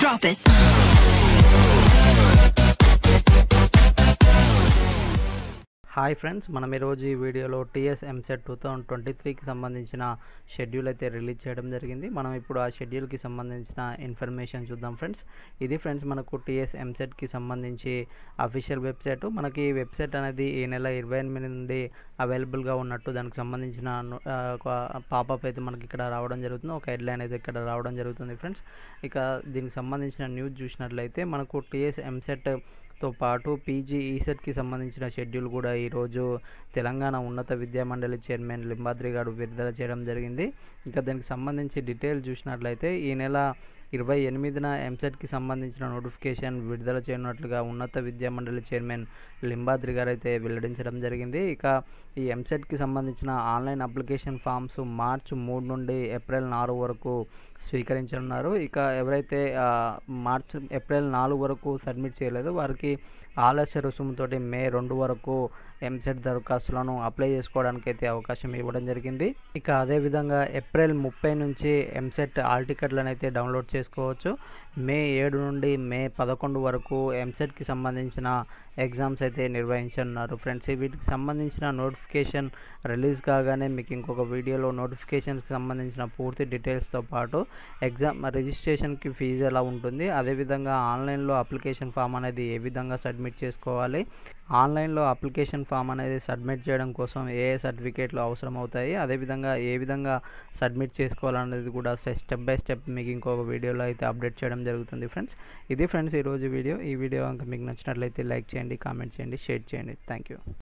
Drop it. Hi friends మనం ఈరోజు ఈ వీడియోలో TS EAMCET two thousand twenty త్రీకి సంబంధించిన షెడ్యూల్ అయితే రిలీజ్ చేయడం జరిగింది మనం ఇప్పుడు ఆ షెడ్యూల్కి సంబంధించిన ఇన్ఫర్మేషన్ చూద్దాం ఫ్రెండ్స్ ఇది ఫ్రెండ్స్ మనకు టీఎస్ ఎంసెట్కి సంబంధించి అఫీషియల్ వెబ్సైట్ మనకి ఈ వెబ్సైట్ అనేది ఈ నెల ఇరవై ఎనిమిది నుండి అవైలబుల్గా ఉన్నట్టు దానికి సంబంధించిన పాపప్ అయితే మనకి ఇక్కడ రావడం జరుగుతుంది ఒక హెడ్లైన్ అయితే ఇక్కడ రావడం జరుగుతుంది ఫ్రెండ్స్ ఇక దీనికి సంబంధించిన న్యూస్ చూసినట్లయితే మనకు టీఎస్ ఎంసెట్ తో పాటు పీజీ ఈసెట్కి సంబంధించిన షెడ్యూల్ కూడా ఈరోజు తెలంగాణ ఉన్నత విద్యా మండలి చైర్మన్ లింబాద్రి గారు విడుదల చేయడం జరిగింది ఇక దానికి సంబంధించి డీటెయిల్ చూసినట్లయితే ఈ నెల ఇరవై ఎనిమిదిన ఎంసెట్కి సంబంధించిన నోటిఫికేషన్ విడుదల చేయనున్నట్లుగా ఉన్నత విద్యా మండలి చైర్మన్ లింబాద్రి గారు అయితే వెల్లడించడం జరిగింది ఇక ఈ ఎంసెట్కి సంబంధించిన ఆన్లైన్ అప్లికేషన్ ఫామ్స్ మార్చ్ మూడు నుండి ఏప్రిల్ నాలుగు వరకు స్వీకరించనున్నారు ఇక ఎవరైతే ఆ, మార్చ్ ఏప్రిల్ నాలుగు వరకు సబ్మిట్ చేయలేదో వారికి ఆలస్య రుసుముతోటి మే రెండు వరకు ఎంసెట్ దరఖాస్తులను అప్లై చేసుకోవడానికి అయితే అవకాశం ఇవ్వడం జరిగింది ఇక అదేవిధంగా ఏప్రిల్ ముప్పై నుంచి ఎంసెట్ ఆల్ టికెట్లను అయితే డౌన్లోడ్ చేసుకోవచ్చు మే ఏడు నుండి మే పదకొండు వరకు ఎంసెట్కి సంబంధించిన ఎగ్జామ్స్ అయితే నిర్వహించనున్నారు ఫ్రెండ్స్ వీటికి సంబంధించిన నోటిఫికేషన్ రిలీజ్ కాగానే మీకు ఇంకొక వీడియోలో నోటిఫికేషన్స్కి సంబంధించిన పూర్తి డీటెయిల్స్తో పాటు ఎగ్జామ్ రిజిస్ట్రేషన్కి ఫీజు ఎలా ఉంటుంది అదేవిధంగా ఆన్లైన్లో అప్లికేషన్ ఫామ్ అనేది ఏ విధంగా సబ్మిట్ చేసుకోవాలి ఆన్లైన్లో అప్లికేషన్ ఫామ్ అనేది సబ్మిట్ చేయడం కోసం ఏ ఏ సర్టిఫికేట్లు అవసరం అవుతాయి అదేవిధంగా ఏ విధంగా సబ్మిట్ చేసుకోవాలనేది కూడా స్టెప్ బై స్టెప్ మీకు ఇంకొక వీడియోలో అయితే అప్డేట్ చేయడం జరుగుతుంది ఫ్రెండ్స్ ఇది ఫ్రెండ్స్ ఈరోజు వీడియో ఈ వీడియో కనుక మీకు నచ్చినట్లయితే లైక్ చేయండి కామెంట్ చేయండి షేర్ చేయండి థ్యాంక్ యూ